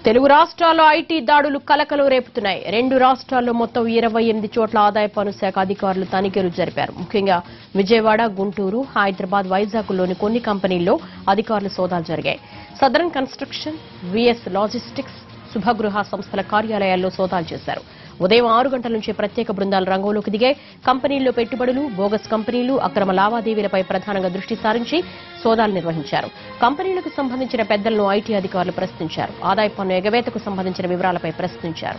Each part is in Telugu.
తెలుగు రాష్ట్రాల్లో ఐటీ దాడులు కలకలం రేపుతున్నాయి రెండు రాష్ట్రాల్లో మొత్తం ఇరవై ఎనిమిది చోట్ల ఆదాయ పన్ను శాఖ అధికారులు తనిఖీలు జరిపారు ముఖ్యంగా విజయవాడ గుంటూరు హైదరాబాద్ వైజాగ్లోని కొన్ని కంపెనీల్లో అధికారులు సోదాలు జరిగాయి southern construction V S logistics Shubhagruha సంస్థల కార్యాలయాల్లో సోదాలు చేశారు ఉదయం ఆరు గంటల నుంచి ప్రత్యేక బృందాలు రంగంలోకి దిగాయి కంపెనీల్లో పెట్టుబడులు బోగస్ కంపెనీలు అక్రమ లావాదేవీలపై ప్రధానంగా దృష్టి సారించి సోదాలు నిర్వహించారు కంపెనీలకు సంబంధించిన పెద్దలను ఐటీ అధికారులు ప్రశ్నించారు ఆదాయ పన్ను ఎగవేతకు సంబంధించిన వివరాలపై ప్రశ్నించారు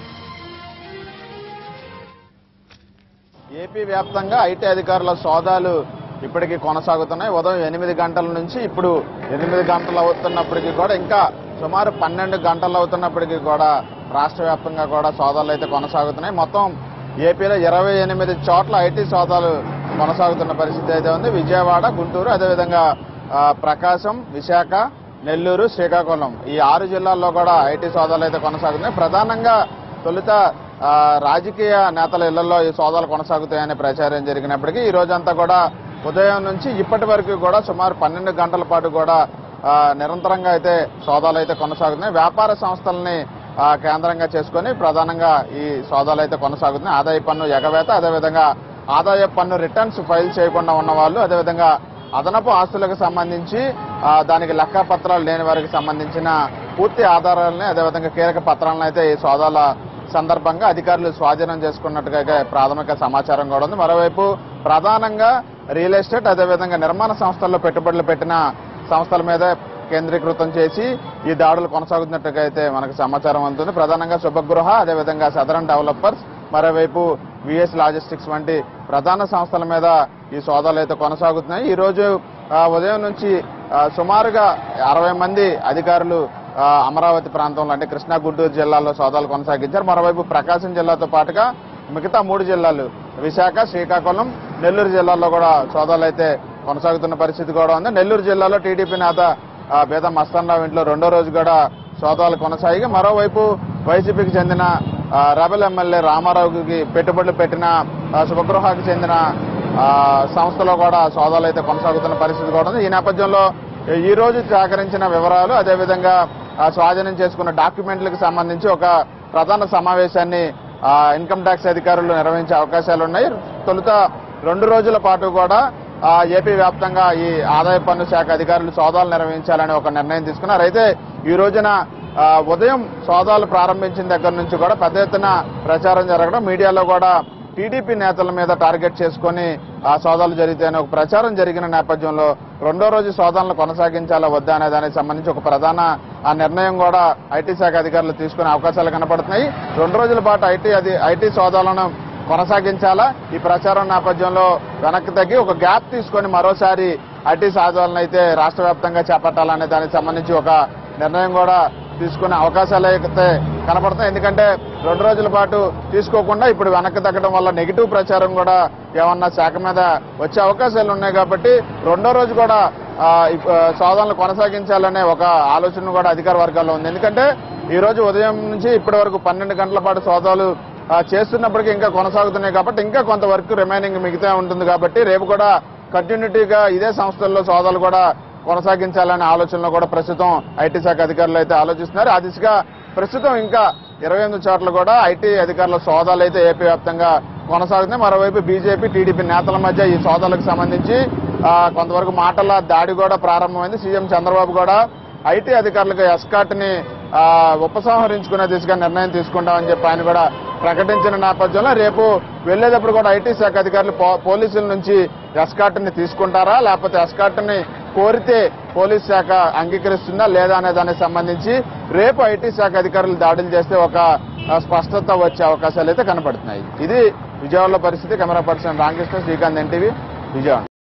ఏపీ వ్యాప్తంగా ఐటీ అధికారుల సోదాలు ఇప్పటికీ కొనసాగుతున్నాయి ఉదయం ఎనిమిది గంటల నుంచి ఇప్పుడు ఎనిమిది గంటలు అవుతున్నప్పటికీ కూడా ఇంకా సుమారు పన్నెండు గంటలు అవుతున్నప్పటికీ కూడా రాష్ట్ర వ్యాప్తంగా కూడా సోదాలు అయితే కొనసాగుతున్నాయి మొత్తం ఏపీలో ఇరవై ఎనిమిది చోట్ల ఐటీ సోదాలు కొనసాగుతున్న పరిస్థితి అయితే ఉంది విజయవాడ గుంటూరు అదేవిధంగా ఆ, ప్రకాశం విశాఖ నెల్లూరు శ్రీకాకుళం ఈ ఆరు జిల్లాల్లో కూడా ఐటీ సోదాలు అయితే కొనసాగుతున్నాయి ప్రధానంగా తొలుత ఆ, రాజకీయ నేతల ఇళ్లలో ఈ సోదాలు కొనసాగుతాయనే ప్రచారం జరిగినప్పటికీ ఈ రోజంతా కూడా ఉదయం నుంచి ఇప్పటి వరకు కూడా సుమారు పన్నెండు గంటల పాటు కూడా ఆ, నిరంతరంగా అయితే సోదాలు అయితే కొనసాగుతున్నాయి వ్యాపార సంస్థల్ని ఆ, కేంద్రంగా చేసుకొని ప్రధానంగా ఈ సోదాలు అయితే కొనసాగుతున్నాయి ఆదాయ పన్ను ఎగవేత అదేవిధంగా ఆదాయ పన్ను రిటర్న్స్ ఫైల్ చేయకుండా ఉన్న వాళ్ళు అదేవిధంగా అదనపు ఆస్తులకు సంబంధించి ఆ, దానికి లెక్క పత్రాలు లేని వారికి సంబంధించిన పూర్తి ఆధారాలని అదేవిధంగా కీలక పత్రాలను అయితే ఈ సోదాల సందర్భంగా అధికారులు స్వాధీనం చేసుకున్నట్టుగా అయితే ప్రాథమిక సమాచారం కూడా ఉంది మరోవైపు ప్రధానంగా రియల్ ఎస్టేట్ అదేవిధంగా నిర్మాణ సంస్థల్లో పెట్టుబడులు పెట్టిన సంస్థల మీద కేంద్రీకృతం చేసి ఈ దాడులు కొనసాగుతున్నట్టుగా అయితే మనకు సమాచారం అందుతుంది ప్రధానంగా శుభగృహ అదేవిధంగా సదరన్ డెవలపర్స్ మరోవైపు విఎస్ లాజిస్టిక్స్ వంటి ప్రధాన సంస్థల మీద ఈ సోదాలు అయితే కొనసాగుతున్నాయి ఈ రోజు ఆ, ఉదయం నుంచి ఆ, సుమారుగా అరవై మంది అధికారులు ఆ, అమరావతి ప్రాంతంలో అంటే కృష్ణా గుంటూరు జిల్లాల్లో సోదాలు కొనసాగించారు మరోవైపు ప్రకాశం జిల్లాతో పాటుగా మిగతా మూడు జిల్లాలు విశాఖ శ్రీకాకుళం నెల్లూరు జిల్లాల్లో కూడా సోదాలు అయితే కొనసాగుతున్న పరిస్థితి కూడా ఉంది నెల్లూరు జిల్లాలో టీడీపీ నేత ఆ, బేద మస్తానరావు ఇంట్లో రెండో రోజు కూడా సోదాలు కొనసాగి మరోవైపు వైసీపీకి చెందిన ఆ, రెబల్ ఎమ్మెల్యే రామారావుకి పెట్టుబడులు పెట్టిన ఆ, శుభగృహాకి చెందిన ఆ, సంస్థలో కూడా సోదాలు అయితే కొనసాగుతున్న పరిస్థితి కూడా ఉంది ఈ నేపథ్యంలో ఈ రోజు సేకరించిన వివరాలు అదేవిధంగా ఆ, స్వాధీనం చేసుకున్న డాక్యుమెంట్లకు సంబంధించి ఒక ప్రధాన సమావేశాన్ని ఆ, ఇన్కమ్ ట్యాక్స్ అధికారులు నిర్వహించే అవకాశాలు ఉన్నాయి తొలుత రెండు రోజుల పాటు కూడా ఆ, ఏపీ వ్యాప్తంగా ఈ ఆదాయ పన్ను శాఖ అధికారులు సోదాలు నిర్వహించాలని ఒక నిర్ణయం తీసుకున్నారు అయితే ఈ రోజున ఆ, ఉదయం సోదాలు ప్రారంభించిన దగ్గర నుంచి కూడా పెద్ద ఎత్తున ప్రచారం జరగడం మీడియాలో కూడా టీడీపీ నేతల మీద టార్గెట్ చేసుకొని ఆ సోదాలు జరుగుతాయని ఒక ప్రచారం జరిగిన నేపథ్యంలో రెండో రోజు సోదాలను కొనసాగించాలా వద్దా అనే దానికి సంబంధించి ఒక ప్రధాన ఆ నిర్ణయం కూడా ఐటీ శాఖ అధికారులు తీసుకునే అవకాశాలు కనపడుతున్నాయి రెండు రోజుల పాటు ఐటీ అది ఐటీ సోదాలను కొనసాగించాలా ఈ ప్రచారం నేపథ్యంలో వెనక్కి తగ్గి ఒక గ్యాప్ తీసుకొని మరోసారి ఐటీ సోదాలను అయితే రాష్ట్ర వ్యాప్తంగా చేపట్టాలనే దానికి సంబంధించి ఒక నిర్ణయం కూడా తీసుకునే అవకాశాలు అయితే కనపడతాయి ఎందుకంటే రెండు రోజుల పాటు తీసుకోకుండా ఇప్పుడు వెనక్కి తగ్గడం వల్ల నెగిటివ్ ప్రచారం కూడా ఏమన్నా శాఖ మీద వచ్చే అవకాశాలు ఉన్నాయి కాబట్టి రెండో రోజు కూడా ఆ, ఇప్- ఆ, సోదనలు కొనసాగించాలనే ఒక ఆలోచన కూడా అధికార వర్గాల్లో ఉంది ఎందుకంటే ఈ రోజు ఉదయం నుంచి ఇప్పటి వరకు పన్నెండు గంటల పాటు సోదాలు ఆ, చేస్తున్నప్పటికీ ఇంకా కొనసాగుతున్నాయి కాబట్టి ఇంకా కొంత వర్క్ రిమైనింగ్ మిగతా ఉంటుంది కాబట్టి రేపు కూడా కంటిన్యూటీగా ఇదే సంస్థల్లో సోదాలు కూడా కొనసాగించాలనే ఆలోచనలో కూడా ప్రస్తుతం ఐటీ శాఖ అధికారులు అయితే ఆలోచిస్తున్నారు ఆ దిశగా ప్రస్తుతం ఇంకా ఇరవై ఎనిమిది చోట్ల కూడా ఐటీ అధికారుల సోదాలు అయితే ఏపీ వ్యాప్తంగా కొనసాగుతున్నాయి మరోవైపు బీజేపీ టీడీపీ నేతల మధ్య ఈ సోదాలకు సంబంధించి ఆ, కొంతవరకు మాటల దాడి కూడా ప్రారంభమైంది సీఎం చంద్రబాబు కూడా ఐటీ అధికారులకు ఎస్కాట్ ని ఆ, ఉపసంహరించుకునే దిశగా నిర్ణయం తీసుకుంటామని చెప్పి ఆయన కూడా ప్రకటించిన నేపథ్యంలో రేపు వెళ్లేటప్పుడు కూడా ఐటీ శాఖ అధికారులు పో- పోలీసుల నుంచి ఎస్కాట్ ని తీసుకుంటారా లేకపోతే ఎస్కాట్ ని కోరితే పోలీస్ శాఖ అంగీకరిస్తుందా లేదా అనే దానికి సంబంధించి రేపు ఐటీ శాఖ అధికారులు దాడులు చేస్తే ఒక ఆ, స్పష్టత వచ్చే అవకాశాలు అయితే కనపడుతున్నాయి ఇది విజయవాడలో పరిస్థితి కెమెరా పర్సన్ రామకృష్ణ శ్రీకాంత్ ఎన్టీవీ విజయవాడ